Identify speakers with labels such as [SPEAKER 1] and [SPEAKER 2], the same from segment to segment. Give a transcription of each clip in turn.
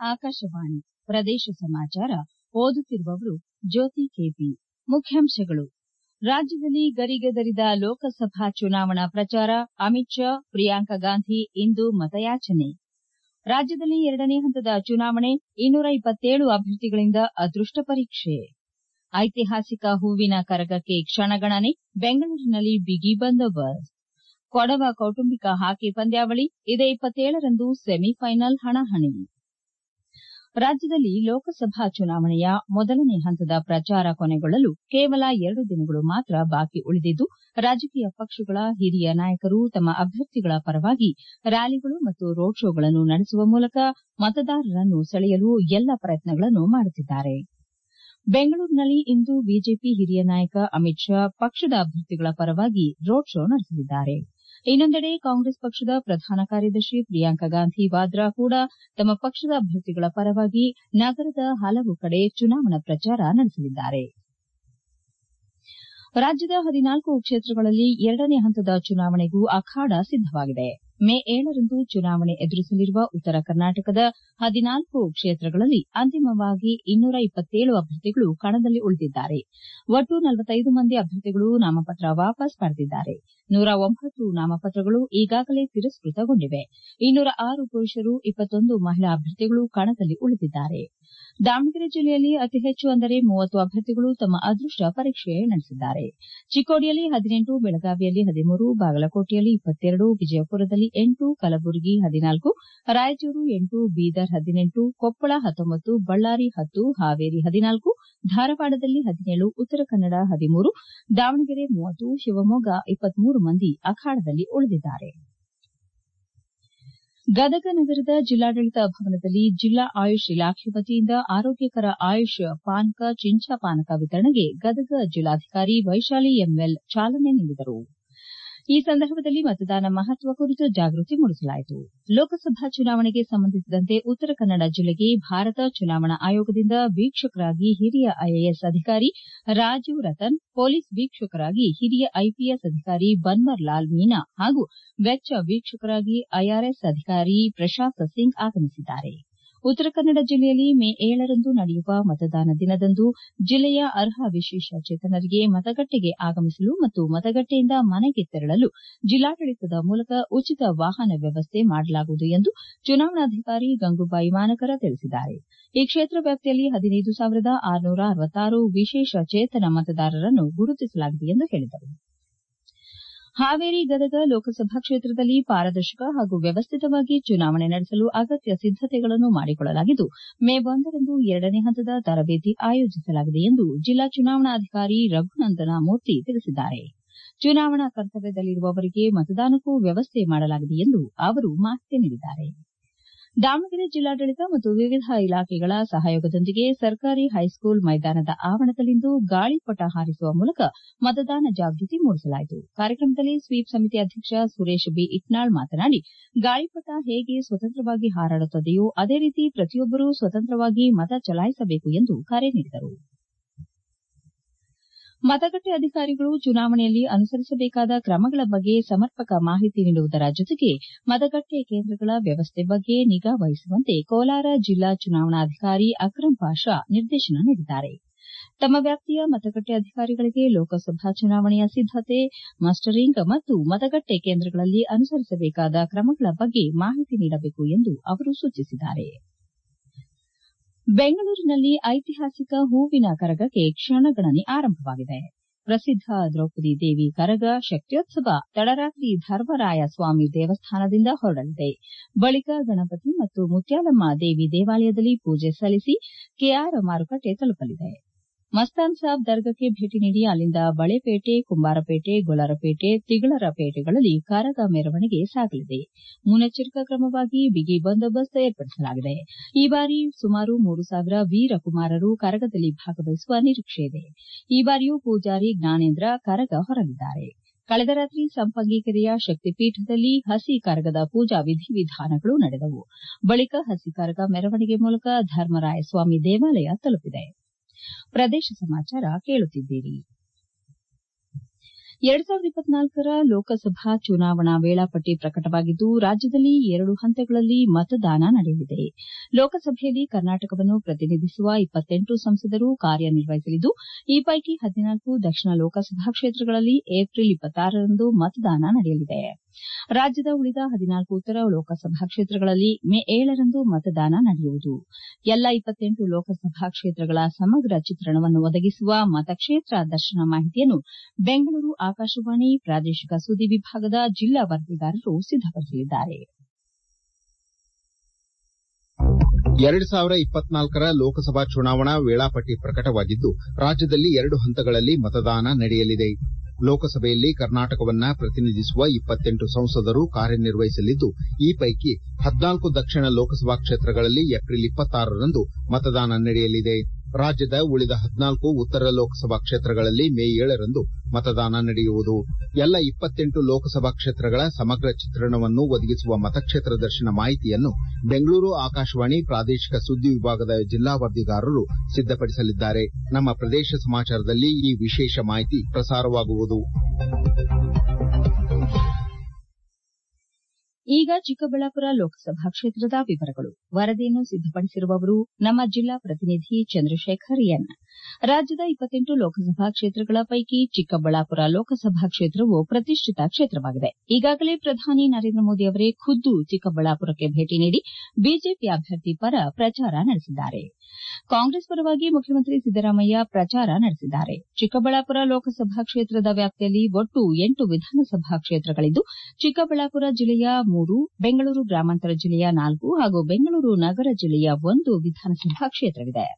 [SPEAKER 1] ಆಕಾಶವಾಣಿ ಪ್ರದೇಶ ಸಮಾಚಾರ ಓದುತ್ತಿರುವವರು ಜ್ಯೋತಿ ಕೆಪಿ ಮುಖ್ಯಾಂಶಗಳು ರಾಜ್ಯದಲ್ಲಿ ಗರಿಗೆದರಿದ ಲೋಕಸಭಾ ಚುನಾವಣಾ ಪ್ರಚಾರ ಅಮಿತ್ ಷಾ ಪ್ರಿಯಾಂಕಾ ಗಾಂಧಿ ಇಂದು ಮತಯಾಚನೆ ರಾಜ್ಯದಲ್ಲಿ ಎರಡನೇ ಹಂತದ ಚುನಾವಣೆ ಇನ್ನೂರ ಇಪ್ಪತ್ತೇಳು ಅಭ್ಯರ್ಥಿಗಳಿಂದ ಅದೃಷ್ಟ ಪರೀಕ್ಷೆ ಐತಿಹಾಸಿಕ ಹೂವಿನ ಕರಗಕ್ಕೆ ಕ್ಷಣಗಣನೆ ಬೆಂಗಳೂರಿನಲ್ಲಿ ಬಿಗಿ ಬಂದೋಬಸ್ತ್ ಕೊಡವ ಕೌಟುಂಬಿಕ ಹಾಕಿ ಪಂದ್ಯಾವಳಿ ಇದೇ ಇಪ್ಪತ್ತೇಳರಂದು ಸೆಮಿಫೈನಲ್ ಹಣಾಹಣಿ ರಾಜ್ಯದಲ್ಲಿ ಲೋಕಸಭಾ ಚುನಾವಣೆಯ ಮೊದಲನೇ ಹಂತದ ಪ್ರಚಾರ ಕೊನೆಗೊಳ್ಳಲು ಕೇವಲ ಎರಡು ದಿನಗಳು ಮಾತ್ರ ಬಾಕಿ ಉಳಿದಿದ್ದು ರಾಜಕೀಯ ಪಕ್ಷಗಳ ಹಿರಿಯ ನಾಯಕರು ತಮ್ಮ ಅಭ್ಯರ್ಥಿಗಳ ಪರವಾಗಿ ರ್ಯಾಲಿಗಳು ಮತ್ತು ರೋಡ್ ಶೋಗಳನ್ನು ನಡೆಸುವ ಮೂಲಕ ಮತದಾರರನ್ನು ಸೆಳೆಯಲು ಎಲ್ಲ ಪ್ರಯತ್ನಗಳನ್ನು ಮಾಡುತ್ತಿದ್ದಾರೆ ಬೆಂಗಳೂರಿನಲ್ಲಿ ಇಂದು ಬಿಜೆಪಿ ಹಿರಿಯ ನಾಯಕ ಅಮಿತ್ ಷಾ ಪಕ್ಷದ ಅಭ್ಯರ್ಥಿಗಳ ಪರವಾಗಿ ರೋಡ್ ಶೋ ನಡೆಸಲಿದ್ದಾರೆ ಇನ್ನೊಂದೆಡೆ ಕಾಂಗ್ರೆಸ್ ಪಕ್ಷದ ಪ್ರಧಾನ ಕಾರ್ಯದರ್ಶಿ ಪ್ರಿಯಾಂಕಾ ಗಾಂಧಿ ವಾದ್ರಾ ಕೂಡ ತಮ್ಮ ಪಕ್ಷದ ಅಭ್ಯರ್ಥಿಗಳ ಪರವಾಗಿ ನಗರದ ಹಲವು ಕಡೆ ಚುನಾವಣಾ ಪ್ರಚಾರ ನಡೆಸಲಿದ್ದಾರೆ ರಾಜ್ಯದ ಹದಿನಾಲ್ಕು ಕ್ಷೇತ್ರಗಳಲ್ಲಿ ಎರಡನೇ ಹಂತದ ಚುನಾವಣೆಗೂ ಅಖಾಡ ಸಿದ್ದವಾಗಿದೆ ಮೇ ಏಳರಂದು ಚುನಾವಣೆ ಎದುರಿಸಲಿರುವ ಉತ್ತರ ಕರ್ನಾಟಕದ ಹದಿನಾಲ್ಕು ಕ್ಷೇತ್ರಗಳಲ್ಲಿ ಅಂತಿಮವಾಗಿ ಇನ್ನೂರ ಇಪ್ಪತ್ತೇಳು ಅಭ್ಯರ್ಥಿಗಳು ಕಣದಲ್ಲಿ ಉಳಿದಿದ್ದಾರೆ ಒಟ್ಟು ನಲವತ್ತೈದು ಮಂದಿ ಅಭ್ಯರ್ಥಿಗಳು ನಾಮಪತ್ರ ವಾಪಸ್ ಪಡೆದಿದ್ದಾರೆ ನೂರ ಒಂಬತ್ತು ನಾಮಪತ್ರಗಳು ಈಗಾಗಲೇ ತಿರಸ್ಕೃತಗೊಂಡಿವೆ ಇನ್ನೂರ ಆರು ಪುರುಷರು ಇಪ್ಪತ್ತೊಂದು ಮಹಿಳಾ ಅಭ್ಯರ್ಥಿಗಳು ಕಣದಲ್ಲಿ ಉಳಿದಿದ್ದಾರೆ ದಾವಣಗೆರೆ ಜಿಲ್ಲೆಯಲ್ಲಿ ಅತಿ ಹೆಚ್ಚು ಅಂದರೆ ಮೂವತ್ತು ಅಭ್ಯರ್ಥಿಗಳು ತಮ್ಮ ಅದೃಷ್ಟ ಪರೀಕ್ಷೆ ನಡೆಸಿದ್ದಾರೆ ಚಿಕ್ಕೋಡಿಯಲ್ಲಿ ಹದಿನೆಂಟು ಬೆಳಗಾವಿಯಲ್ಲಿ ಹದಿಮೂರು ಬಾಗಲಕೋಟೆಯಲ್ಲಿ ಇಪ್ಪತ್ತೆರಡು ವಿಜಯಪುರದಲ್ಲಿ ಎಂಟು ಕಲಬುರಗಿ ಹದಿನಾಲ್ಕು ರಾಯಚೂರು ಎಂಟು ಬೀದರ್ ಹದಿನೆಂಟು ಕೊಪ್ಪಳ ಹತ್ತೊಂಬತ್ತು ಬಳ್ಳಾರಿ ಹತ್ತು ಹಾವೇರಿ ಹದಿನಾಲ್ಕು ಧಾರವಾಡದಲ್ಲಿ ಹದಿನೇಳು ಉತ್ತರ ಕನ್ನಡ ಹದಿಮೂರು ದಾವಣಗೆರೆ ಮೂವತ್ತು ಶಿವಮೊಗ್ಗ ಇಪ್ಪತ್ಮೂರು ಮಂದಿ ಅಖಾಡದಲ್ಲಿ ಉಳಿದಿದ್ದಾರೆ ಗದಗ ನಗರದ ಜಿಲ್ಲಾಡಳಿತ ಭವನದಲ್ಲಿ ಜಿಲ್ಲಾ ಆಯುಷ್ ಇಲಾಖೆ ವತಿಯಿಂದ ಆರೋಗ್ಯಕರ ಆಯುಷ್ ಪಾನಕ ಚಿಂಚ ಪಾನಕ ವಿತರಣೆಗೆ ಗದಗ ಜಿಲ್ಲಾಧಿಕಾರಿ ವೈಶಾಲಿ ಎಂಎಲ್ ಚಾಲನೆ ನೀಡಿದರು ಈ ಸಂದರ್ಭದಲ್ಲಿ ಮತದಾನ ಮಹತ್ವ ಕುರಿತು ಜಾಗೃತಿ ಮೂಡಿಸಲಾಯಿತು ಲೋಕಸಭಾ ಚುನಾವಣೆಗೆ ಸಂಬಂಧಿಸಿದಂತೆ ಉತ್ತರ ಕನ್ನಡ ಜಿಲ್ಲೆಗೆ ಭಾರತ ಚುನಾವಣಾ ಆಯೋಗದಿಂದ ವೀಕ್ಷಕರಾಗಿ ಹಿರಿಯ ಐಎಎಸ್ ಅಧಿಕಾರಿ ರಾಜೀವ್ ರತನ್ ಪೊಲೀಸ್ ವೀಕ್ಷಕರಾಗಿ ಹಿರಿಯ ಐಪಿಎಸ್ ಅಧಿಕಾರಿ ಬನ್ವರ್ ಲಾಲ್ ಮೀನಾ ಹಾಗೂ ವೆಚ್ಚ ವೀಕ್ಷಕರಾಗಿ ಐಆರ್ಎಸ್ ಅಧಿಕಾರಿ ಪ್ರಶಾಂತ್ ಸಿಂಗ್ ಆಗಮಿಸಿದ್ದಾರೆ ಉತ್ತರ ಕನ್ನಡ ಜಿಲ್ಲೆಯಲ್ಲಿ ಮೇ ಏಳರಂದು ನಡೆಯುವ ಮತದಾನ ದಿನದಂದು ಜಿಲ್ಲೆಯ ಅರ್ಹ ವಿಶೇಷಚೇತನರಿಗೆ ಮತಗಟ್ಟೆಗೆ ಆಗಮಿಸಲು ಮತ್ತು ಮತಗಟ್ಟೆಯಿಂದ ಮನೆಗೆ ತೆರಳಲು ಜಿಲ್ಲಾಡಳಿತದ ಮೂಲಕ ಉಚಿತ ವಾಹನ ವ್ಯವಸ್ಥೆ ಮಾಡಲಾಗುವುದು ಎಂದು ಚುನಾವಣಾಧಿಕಾರಿ ಗಂಗೂಬಾಯಿ ಮಾನಕರ ತಿಳಿಸಿದ್ದಾರೆ ಈ ಕ್ಷೇತ್ರ ವ್ಯಾಪ್ತಿಯಲ್ಲಿ ಹದಿನೈದು ಸಾವಿರದ ಆರುನೂರ ಅರವತ್ತಾರು ವಿಶೇಷ ಚೇತನ ಮತದಾರರನ್ನು ಗುರುತಿಸಲಾಗಿದೆ ಎಂದು ಹೇಳಿದರು ಹಾವೇರಿ ಗದಗ ಲೋಕಸಭಾ ಕ್ಷೇತ್ರದಲ್ಲಿ ಪಾರದರ್ಶಕ ಹಾಗೂ ವ್ಯವಸ್ಥಿತವಾಗಿ ಚುನಾವಣೆ ನಡೆಸಲು ಅಗತ್ಯ ಸಿದ್ದತೆಗಳನ್ನು ಮಾಡಿಕೊಳ್ಳಲಾಗಿದ್ದು ಮೇ ಒಂದರಂದು ಎರಡನೇ ಹಂತದ ತರಬೇತಿ ಆಯೋಜಿಸಲಾಗಿದೆ ಎಂದು ಜಿಲ್ಲಾ ಚುನಾವಣಾಧಿಕಾರಿ ರಘುನಂದನ ಮೂರ್ತಿ ತಿಳಿಸಿದ್ದಾರೆ ಚುನಾವಣಾ ಕರ್ತವ್ಯದಲ್ಲಿರುವವರಿಗೆ ಮತದಾನಕ್ಕೂ ವ್ಯವಸ್ಥೆ ಮಾಡಲಾಗಿದೆ ಎಂದು ಅವರು ಮಾಹಿತಿ ನೀಡಿದ್ದಾರೆ ದಾವಣಗೆರೆ ಜಿಲ್ಲಾಡಳಿತ ಮತ್ತು ವಿವಿಧ ಇಲಾಖೆಗಳ ಸಹಯೋಗದೊಂದಿಗೆ ಸರ್ಕಾರಿ ಹೈಸ್ಕೂಲ್ ಮೈದಾನದ ಆವರಣದಲ್ಲಿಂದು ಗಾಳಿಪಟ ಹಾರಿಸುವ ಮೂಲಕ ಮತದಾನ ಜಾಗೃತಿ ಮೂಡಿಸಲಾಯಿತು ಕಾರ್ಯಕ್ರಮದಲ್ಲಿ ಸ್ವೀಪ್ ಸಮಿತಿ ಅಧ್ಯಕ್ಷ ಸುರೇಶ್ ಬಿ ಇಟ್ನಾಳ್ ಮಾತನಾಡಿ ಗಾಳಿಪಟ ಹೇಗೆ ಸ್ವತಂತ್ರವಾಗಿ ಹಾರಾಡುತ್ತದೆಯೋ ಅದೇ ರೀತಿ ಪ್ರತಿಯೊಬ್ಬರೂ ಸ್ವತಂತ್ರವಾಗಿ ಮತ ಚಲಾಯಿಸಬೇಕು ಎಂದು ಕರೆ ನೀಡಿದರು ಮತಗಟ್ಟೆ ಅಧಿಕಾರಿಗಳು ಚುನಾವಣೆಯಲ್ಲಿ ಅನುಸರಿಸಬೇಕಾದ ಕ್ರಮಗಳ ಬಗ್ಗೆ ಸಮರ್ಪಕ ಮಾಹಿತಿ ನೀಡುವುದರ ಜೊತೆಗೆ ಮತಗಟ್ಟೆ ಕೇಂದ್ರಗಳ ವ್ಯವಸ್ಥೆ ಬಗ್ಗೆ ನಿಗಾ ವಹಿಸುವಂತೆ ಕೋಲಾರ ಜಿಲ್ಲಾ ಚುನಾವಣಾಧಿಕಾರಿ ಅಕ್ರಂ ಪಾಷಾ ನಿರ್ದೇಶನ ನೀಡಿದ್ದಾರೆ ತಮ್ಮ ವ್ಯಾಪ್ತಿಯ ಮತಗಟ್ಟೆ ಅಧಿಕಾರಿಗಳಿಗೆ ಲೋಕಸಭಾ ಚುನಾವಣೆಯ ಸಿದ್ದತೆ ಮಸ್ಟರಿಂಗ್ ಮತ್ತು ಮತಗಟ್ಟೆ ಕೇಂದ್ರಗಳಲ್ಲಿ ಅನುಸರಿಸಬೇಕಾದ ಕ್ರಮಗಳ ಬಗ್ಗೆ ಮಾಹಿತಿ ನೀಡಬೇಕು ಎಂದು ಅವರು ಸೂಚಿಸಿದ್ದಾರೆ ಬೆಂಗಳೂರಿನಲ್ಲಿ ಐತಿಹಾಸಿಕ ಹೂವಿನ ಕರಗಕ್ಕೆ ಕ್ಷಣಗಣನೆ ಆರಂಭವಾಗಿದೆ ಪ್ರಸಿದ್ದ ದ್ರೌಪದಿ ದೇವಿ ಕರಗ ಶಕ್ತ್ಯೋತ್ಸವ ತಡರಾತ್ರಿ ಧರ್ಮರಾಯ ಸ್ವಾಮಿ ದೇವಸ್ಥಾನದಿಂದ ಹೊರಡಲಿದೆ ಬಳಿಕ ಗಣಪತಿ ಮತ್ತು ಮುತ್ಯಾಲಮ್ಮ ದೇವಿ ದೇವಾಲಯದಲ್ಲಿ ಪೂಜೆ ಸಲ್ಲಿಸಿ ಕೆಆರ್ ಮಾರುಕಟ್ಟೆ ತಲುಪಲಿದೆ ಮಸ್ತಾನ್ ಸಾಬ್ ದರ್ಗಾಕ್ಕೆ ಭೇಟಿ ನೀಡಿ ಅಲ್ಲಿಂದ ಬಳೆಪೇಟೆ ಕುಂಬಾರಪೇಟೆ ಗೊಲ್ಲರಪೇಟೆ ತಿಗಳರಪೇಟೆಗಳಲ್ಲಿ ಕರಗ ಮೆರವಣಿಗೆ ಸಾಗಲಿದೆ ಮುನ್ನೆಚ್ಚರಿಕಾ ಕ್ರಮವಾಗಿ ಬಿಗಿ ಬಂದೋಬಸ್ತ್ ಏರ್ಪಡಿಸಲಾಗಿದೆ ಈ ಬಾರಿ ಸುಮಾರು ಮೂರು ಸಾವಿರ ವೀರಕುಮಾರರು ಕರಗದಲ್ಲಿ ಭಾಗವಹಿಸುವ ನಿರೀಕ್ಷೆಯಿದೆ ಈ ಬಾರಿಯೂ ಪೂಜಾರಿ ಜ್ಞಾನೇಂದ್ರ ಕರಗ ಹೊರಲಿದ್ದಾರೆ ಕಳೆದ ರಾತ್ರಿ ಸಂಪಂಗಿ ಕೆರೆಯ ಶಕ್ತಿಪೀಠದಲ್ಲಿ ಹಸಿ ಕರಗದ ಪೂಜಾ ವಿಧಿವಿಧಾನಗಳು ನಡೆದವು ಬಳಿಕ ಹಸಿ ಕರಗ ಮೆರವಣಿಗೆ ಮೂಲಕ ಧರ್ಮರಾಯ ಸ್ವಾಮಿ ದೇವಾಲಯ ತಲುಪಿದೆ ಪ್ರದೇಶ ಸಮಾಚಾರ ಕೇಳುತ್ತಿದ್ದೀರಿ ಎರಡ್ ಸಾವಿರದ ಇಪ್ಪತ್ನಾಲ್ಕರ ಲೋಕಸಭಾ ಚುನಾವಣಾ ವೇಳಾಪಟ್ಟಿ ಪ್ರಕಟವಾಗಿದ್ದು ರಾಜ್ಯದಲ್ಲಿ ಎರಡು ಹಂತಗಳಲ್ಲಿ ಮತದಾನ ನಡೆಯಲಿದೆ ಲೋಕಸಭೆಯಲ್ಲಿ ಕರ್ನಾಟಕವನ್ನು ಪ್ರತಿನಿಧಿಸುವ ಇಪ್ಪತ್ತೆಂಟು ಸಂಸದರು ಕಾರ್ಯನಿರ್ವಹಿಸಲಿದ್ದು ಈ ಪೈಕಿ ಹದಿನಾಲ್ಕು ದಕ್ಷಿಣ ಲೋಕಸಭಾ ಕ್ಷೇತ್ರಗಳಲ್ಲಿ ಏಪ್ರಿಲ್ ಇಪ್ಪತ್ತಾರರಂದು ಮತದಾನ ನಡೆಯಲಿದೆ ರಾಜ್ಯದ ಉಳಿದ ಹದಿನಾಲ್ಕು ಉತ್ತರ ಲೋಕಸಭಾ ಕ್ಷೇತ್ರಗಳಲ್ಲಿ ಮೇ ಏಳರಂದು ಮತದಾನ ನಡೆಯುವುದು ಎಲ್ಲ ಇಪ್ಪತ್ತೆಂಟು ಲೋಕಸಭಾ ಕ್ಷೇತ್ರಗಳ ಸಮಗ್ರ ಚಿತ್ರಣವನ್ನು ಒದಗಿಸುವ ಮತಕ್ಷೇತ್ರ ದರ್ಶನ ಮಾಹಿತಿಯನ್ನು ಬೆಂಗಳೂರು ಆಕಾಶವಾಣಿ ಪ್ರಾದೇಶಿಕ ಸುದ್ದಿ ವಿಭಾಗದ ಜಿಲ್ಲಾ ವರದಿಗಾರರು ಸಿದ್ದಪಡಿಸಲಿದ್ದಾರೆ
[SPEAKER 2] ಎರಡು ಸಾವಿರ ಇಪ್ಪತ್ನಾಲ್ಕರ ಲೋಕಸಭಾ ಚುನಾವಣಾ ವೇಳಾಪಟ್ಟಿ ಪ್ರಕಟವಾಗಿದ್ದು ರಾಜ್ಯದಲ್ಲಿ ಎರಡು ಹಂತಗಳಲ್ಲಿ ಮತದಾನ ನಡೆಯಲಿದೆ ಲೋಕಸಭೆಯಲ್ಲಿ ಕರ್ನಾಟಕವನ್ನ ಪ್ರತಿನಿಧಿಸುವ ಇಪ್ಪತ್ತೆಂಟು ಸಂಸದರು ಕಾರ್ಯನಿರ್ವಹಿಸಲಿದ್ದು ಈ ಪೈಕಿ ಹದಿನಾಲ್ಕು ದಕ್ಷಿಣ ಲೋಕಸಭಾ ಕ್ಷೇತ್ರಗಳಲ್ಲಿ ಏಪ್ರಿಲ್ ಇಪ್ಪತ್ತಾರರಂದು ಮತದಾನ ನಡೆಯಲಿದೆ ರಾಜ್ಯದ ಉಳಿದ ಹದಿನಾಲ್ಕು ಉತ್ತರ ಲೋಕಸಭಾ ಕ್ಷೇತ್ರಗಳಲ್ಲಿ ಮೇ ಏಳರಂದು ಮತದಾನ ನಡೆಯುವುದು ಎಲ್ಲ ಇಪ್ಪತ್ತೆಂಟು ಲೋಕಸಭಾ ಕ್ಷೇತ್ರಗಳ ಸಮಗ್ರ ಚಿತ್ರಣವನ್ನು ಒದಗಿಸುವ ಮತಕ್ಷೇತ್ರ ದರ್ಶನ ಮಾಹಿತಿಯನ್ನು ಬೆಂಗಳೂರು ಆಕಾಶವಾಣಿ ಪ್ರಾದೇಶಿಕ ಸುದ್ದಿ ವಿಭಾಗದ ಜಿಲ್ಲಾ ವರದಿಗಾರರು ಸಿದ್ದಪಡಿಸಲಿದ್ದಾರೆ ನಮ್ಮ ಪ್ರದೇಶ ಸಮಾಚಾರದಲ್ಲಿ ಈ ವಿಶೇಷ ಮಾಹಿತಿ ಪ್ರಸಾರವಾಗುವುದು
[SPEAKER 1] ಈಗ ಚಿಕ್ಕಬಳ್ಳಾಪುರ ಲೋಕಸಭಾ ಕ್ಷೇತ್ರದ ವಿವರಗಳು ವರದಿಯನ್ನು ಸಿದ್ದಪಡಿಸಿರುವವರು ನಮ್ಮ ಜಿಲ್ಲಾ ಪ್ರತಿನಿಧಿ ಚಂದ್ರಶೇಖರ್ ಎನ್ ರಾಜ್ಯದ ಇಪ್ಪತ್ತೆಂಟು ಲೋಕಸಭಾ ಕ್ಷೇತ್ರಗಳ ಪೈಕಿ ಚಿಕ್ಕಬಳ್ಳಾಪುರ ಲೋಕಸಭಾ ಕ್ಷೇತ್ರವು ಪ್ರತಿಷ್ಠಿತ ಕ್ಷೇತ್ರವಾಗಿದೆ ಈಗಾಗಲೇ ಪ್ರಧಾನಿ ನರೇಂದ್ರ ಮೋದಿ ಅವರೇ ಖುದ್ದು ಚಿಕ್ಕಬಳ್ಳಾಪುರಕ್ಕೆ ಭೇಟಿ ನೀಡಿ ಬಿಜೆಪಿ ಅಭ್ಯರ್ಥಿ ಪರ ಪ್ರಚಾರ ನಡೆಸಿದ್ದಾರೆ ಕಾಂಗ್ರೆಸ್ ಪರವಾಗಿ ಮುಖ್ಯಮಂತ್ರಿ ಸಿದ್ದರಾಮಯ್ಯ ಪ್ರಚಾರ ನಡೆಸಿದ್ದಾರೆ ಚಿಕ್ಕಬಳ್ಳಾಪುರ ಲೋಕಸಭಾ ಕ್ಷೇತ್ರದ ವ್ಯಾಪ್ತಿಯಲ್ಲಿ ಒಟ್ಟು ಎಂಟು ವಿಧಾನಸಭಾ ಕ್ಷೇತ್ರಗಳಿದ್ದು ಚಿಕ್ಕಬಳ್ಳಾಪುರ ಜಿಲ್ಲೆಯ ಮೂರು ಬೆಂಗಳೂರು ಗ್ರಾಮಾಂತರ ಜಿಲ್ಲೆಯ ನಾಲ್ಕು ಹಾಗೂ ಬೆಂಗಳೂರು ನಗರ ಜಿಲ್ಲೆಯ ಒಂದು ವಿಧಾನಸಭಾ ಕ್ಷೇತ್ರವಿದೆ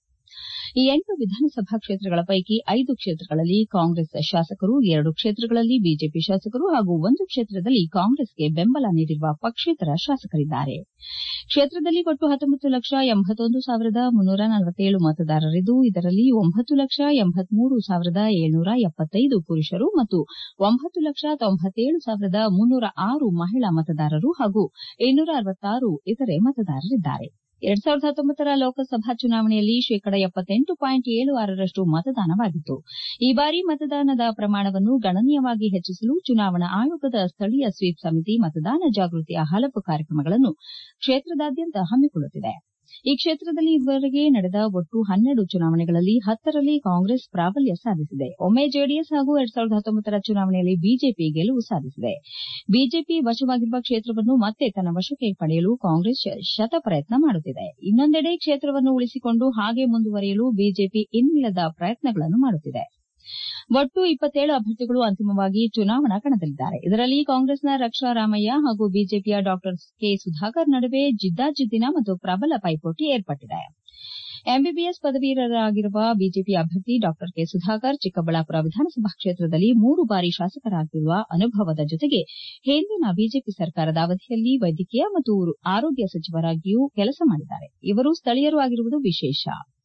[SPEAKER 1] ಈ ಎಂಟು ವಿಧಾನಸಭಾ ಕ್ಷೇತ್ರಗಳ ಪೈಕಿ ಐದು ಕ್ಷೇತ್ರಗಳಲ್ಲಿ ಕಾಂಗ್ರೆಸ್ ಶಾಸಕರು ಎರಡು ಕ್ಷೇತ್ರಗಳಲ್ಲಿ ಬಿಜೆಪಿ ಶಾಸಕರು ಹಾಗೂ ಒಂದು ಕ್ಷೇತ್ರದಲ್ಲಿ ಕಾಂಗ್ರೆಸ್ಗೆ ಬೆಂಬಲ ನೀಡಿರುವ ಪಕ್ಷೇತರ ಶಾಸಕರಿದ್ದಾರೆ ಕ್ಷೇತ್ರದಲ್ಲಿ ಒಟ್ಟು ಹತ್ತೊಂಬತ್ತು ಲಕ್ಷ ಎಂಬತ್ತೊಂದು ಸಾವಿರದ ಮುನ್ನೂರ ನಲವತ್ತೇಳು ಮತದಾರರಿದ್ದು ಇದರಲ್ಲಿ ಒಂಬತ್ತು ಲಕ್ಷ ಎಂಬತ್ಮೂರು ಸಾವಿರದ ಏಳ್ನೂರ ಎಪ್ಪತ್ತೈದು ಪುರುಷರು ಮತ್ತು ಒಂಬತ್ತು ಲಕ್ಷ ತೊಂಬತ್ತೇಳು ಸಾವಿರದ ಮುನ್ನೂರ ಆರು ಮಹಿಳಾ ಮತದಾರರು ಹಾಗೂ ಇನ್ನೂರ ಅರವತ್ತಾರು ಇತರೆ ಮತದಾರರಿದ್ದಾರೆ ಎರಡ್ ಸಾವಿರದ ಹತ್ತೊಂಬತ್ತರ ಲೋಕಸಭಾ ಚುನಾವಣೆಯಲ್ಲಿ ಶೇಕಡ ಎಪ್ಪತ್ತೆಂಟು ಪಾಯಿಂಟ್ ಏಳು ಆರರಷ್ಟು ಮತದಾನವಾಗಿತ್ತು ಈ ಬಾರಿ ಮತದಾನದ ಪ್ರಮಾಣವನ್ನು ಗಣನೀಯವಾಗಿ ಹೆಚ್ಚಿಸಲು ಚುನಾವಣಾ ಆಯೋಗದ ಸ್ಥಳೀಯ ಸ್ವೀಪ್ ಸಮಿತಿ ಮತದಾನ ಜಾಗೃತಿಯ ಹಲವು ಕಾರ್ಯಕ್ರಮಗಳನ್ನು ಕ್ಷೇತ್ರದಾದ್ಯಂತ ಹಮ್ಮಿಕೊಳ್ಳುತ್ತಿದೆ ಈ ಕ್ಷೇತ್ರದಲ್ಲಿ ಇದುವರೆಗೆ ನಡೆದ ಒಟ್ಟು ಹನ್ನೆರಡು ಚುನಾವಣೆಗಳಲ್ಲಿ ಹತ್ತರಲ್ಲಿ ಕಾಂಗ್ರೆಸ್ ಪ್ರಾಬಲ್ಯ ಸಾಧಿಸಿದೆ ಒಮ್ಮೆ ಜೆಡಿಎಸ್ ಹಾಗೂ ಎರಡ್ ಸಾವಿರದ ಹತ್ತೊಂಬತ್ತರ ಚುನಾವಣೆಯಲ್ಲಿ ಬಿಜೆಪಿ ಗೆಲುವು ಸಾಧಿಸಿದೆ ಬಿಜೆಪಿ ವಶವಾಗಿರುವ ಕ್ಷೇತ್ರವನ್ನು ಮತ್ತೆ ತನ್ನ ವಶಕ್ಕೆ ಪಡೆಯಲು ಕಾಂಗ್ರೆಸ್ ಶತಪ್ರಯತ್ನ ಮಾಡುತ್ತಿದೆ ಇನ್ನೊಂದೆಡೆ ಕ್ಷೇತ್ರವನ್ನು ಉಳಿಸಿಕೊಂಡು ಹಾಗೆ ಮುಂದುವರಿಯಲು ಬಿಜೆಪಿ ಇನ್ನಿಲ್ಲದ ಪ್ರಯತ್ನಗಳನ್ನು ಮಾಡುತ್ತಿದೆ ಒಟ್ಟು ಇಪ್ಪತ್ತೇಳು ಅಭ್ಯರ್ಥಿಗಳು ಅಂತಿಮವಾಗಿ ಚುನಾವಣಾ ಕಣದಲ್ಲಿದ್ದಾರೆ ಇದರಲ್ಲಿ ಕಾಂಗ್ರೆಸ್ನ ರಕ್ಷಾ ರಾಮಯ್ಯ ಹಾಗೂ ಬಿಜೆಪಿಯ ಡಾ ಕೆ ಸುಧಾಕರ್ ನಡುವೆ ಜಿದ್ದಾಜಿದ್ದಿನ ಮತ್ತು ಪ್ರಬಲ ಪೈಪೋಟಿ ಏರ್ಪಟ್ಟಿದೆ ಎಂಬಿಬಿಎಸ್ ಪದವೀಧರರಾಗಿರುವ ಬಿಜೆಪಿ ಅಭ್ಯರ್ಥಿ ಡಾ ಕೆ ಸುಧಾಕರ್ ಚಿಕ್ಕಬಳ್ಳಾಪುರ ವಿಧಾನಸಭಾ ಕ್ಷೇತ್ರದಲ್ಲಿ ಮೂರು ಬಾರಿ ಶಾಸಕರಾಗಿರುವ ಅನುಭವದ ಜೊತೆಗೆ ಹಿಂದಿನ ಬಿಜೆಪಿ ಸರ್ಕಾರದ ಅವಧಿಯಲ್ಲಿ ವೈದ್ಯಕೀಯ ಮತ್ತು ಆರೋಗ್ಯ ಸಚಿವರಾಗಿಯೂ ಕೆಲಸ ಮಾಡಿದ್ದಾರೆ ಇವರು ಸ್ಥಳೀಯರು ಆಗಿರುವುದು ವಿಶೇಷ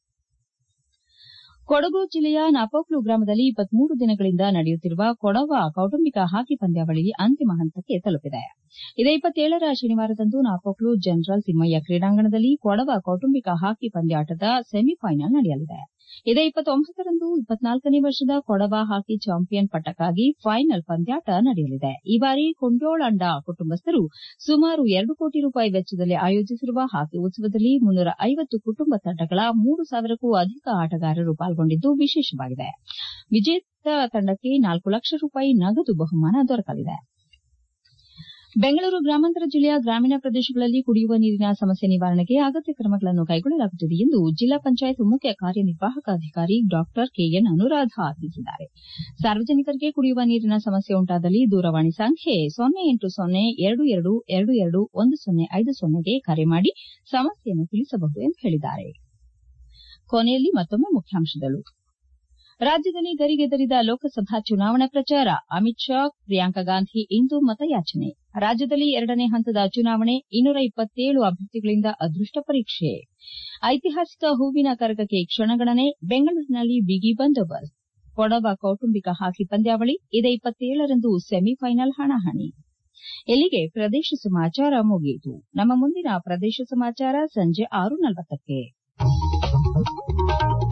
[SPEAKER 1] ಕೊಡಗು ಜಿಲ್ಲೆಯ ನಾಪೋಕ್ಲು ಗ್ರಾಮದಲ್ಲಿ ಇಪ್ಪತ್ಮೂರು ದಿನಗಳಿಂದ ನಡೆಯುತ್ತಿರುವ ಕೊಡವ ಕೌಟುಂಬಿಕ ಹಾಕಿ ಪಂದ್ಯಾವಳಿ ಅಂತಿಮ ಹಂತಕ್ಕೆ ತಲುಪಿದೆ ಇದೇ ಇಪ್ಪತ್ತೇಳರ ಶನಿವಾರದಂದು ನಾಪೋಕ್ಲು ಜನರಲ್ ತಿಮ್ಮಯ್ಯ ಕ್ರೀಡಾಂಗಣದಲ್ಲಿ ಕೊಡವ ಕೌಟುಂಬಿಕ ಹಾಕಿ ಪಂದ್ಯಾಟದ ಸೆಮಿಫೈನಲ್ ನಡೆಯಲಿದೆ ಇದೇ ಇಪ್ಪತ್ತೊಂಬತ್ತರಂದು ಇಪ್ಪತ್ನಾಲ್ಕನೇ ವರ್ಷದ ಕೊಡವ ಹಾಕಿ ಚಾಂಪಿಯನ್ ಪಟ್ಟಕ್ಕಾಗಿ ಫೈನಲ್ ಪಂದ್ಯಾಟ ನಡೆಯಲಿದೆ ಈ ಬಾರಿ ಕೊಂಡ್ಯೋಳಂಡ ಕುಟುಂಬಸ್ಥರು ಸುಮಾರು ಎರಡು ಕೋಟಿ ರೂಪಾಯಿ ವೆಚ್ಚದಲ್ಲಿ ಆಯೋಜಿಸಿರುವ ಹಾಕಿ ಉತ್ಸವದಲ್ಲಿ ಮುನ್ನೂರ ಐವತ್ತು ಕುಟುಂಬ ತಂಡಗಳ ಮೂರು ಸಾವಿರಕ್ಕೂ ಅಧಿಕ ಆಟಗಾರರು ಪಾಲ್ಗೊಂಡಿದ್ದು ವಿಶೇಷವಾಗಿದೆ ವಿಜೇತ ತಂಡಕ್ಕೆ ನಾಲ್ಕು ಲಕ್ಷ ರೂಪಾಯಿ ನಗದು ಬಹುಮಾನ ದೊರಕಲಿದೆ ಬೆಂಗಳೂರು ಗ್ರಾಮಾಂತರ ಜಿಲ್ಲೆಯ ಗ್ರಾಮೀಣ ಪ್ರದೇಶಗಳಲ್ಲಿ ಕುಡಿಯುವ ನೀರಿನ ಸಮಸ್ಯೆ ನಿವಾರಣೆಗೆ ಅಗತ್ಯ ಕ್ರಮಗಳನ್ನು ಕೈಗೊಳ್ಳಲಾಗುತ್ತಿದೆ ಎಂದು ಜಿಲ್ಲಾ ಪಂಚಾಯತ್ ಮುಖ್ಯ ಕಾರ್ಯನಿರ್ವಾಹಕ ಅಧಿಕಾರಿ ಡಾ ಕೆಎನ್ ಅನುರಾಧ ತಿಳಿಸಿದ್ದಾರೆ ಸಾರ್ವಜನಿಕರಿಗೆ ಕುಡಿಯುವ ನೀರಿನ ಸಮಸ್ಯೆ ಉಂಟಾದಲ್ಲಿ ದೂರವಾಣಿ ಸಂಖ್ಯೆ ಸೊನ್ನೆ ಎಂಟು ಸೊನ್ನೆ ಎರಡು ಎರಡು ಎರಡು ಎರಡು ಒಂದು ಸೊನ್ನೆ ಐದು ಸೊನ್ನೆಗೆ ಕರೆ ಮಾಡಿ ಸಮಸ್ಯೆಯನ್ನು ತಿಳಿಸಬಹುದು ಎಂದು ಹೇಳಿದ್ದಾರೆ ಕೊನೆಯಲ್ಲಿ ಮತ್ತೊಮ್ಮೆ ಮುಖ್ಯಾಂಶಗಳು ರಾಜ್ಯದಲ್ಲಿ ಗರಿಗೆದರಿದ ಲೋಕಸಭಾ ಚುನಾವಣಾ ಪ್ರಚಾರ ಅಮಿತ್ ಶಾ ಪ್ರಿಯಾಂಕಾ ಗಾಂಧಿ ಇಂದು ಮತಯಾಚನೆ ರಾಜ್ಯದಲ್ಲಿ ಎರಡನೇ ಹಂತದ ಚುನಾವಣೆ ಇನ್ನೂರ ಇಪ್ಪತ್ತೇಳು ಅಭ್ಯರ್ಥಿಗಳಿಂದ ಅದೃಷ್ಟ ಪರೀಕ್ಷೆ ಐತಿಹಾಸಿಕ ಹೂವಿನ ಕರಗಕ್ಕೆ ಕ್ಷಣಗಣನೆ ಬೆಂಗಳೂರಿನಲ್ಲಿ ಬಿಗಿ ಬಂದೋಬಸ್ತ್ ಕೊಡವ ಕೌಟುಂಬಿಕ ಹಾಕಿ ಪಂದ್ಯಾವಳಿ ಇದೇ ಇಪ್ಪತ್ತೇಳರಂದು ಸೆಮಿಫೈನಲ್ ಹಣಾಹಣಿ ಇಲ್ಲಿಗೆ ಪ್ರದೇಶ ಸಮಾಚಾರ ಮುಗಿಯಿತು ನಮ್ಮ ಮುಂದಿನ ಪ್ರದೇಶ ಸಮಾಚಾರ ಸಂಜೆ ಆರು ನಲವತ್ತಕ್ಕೆ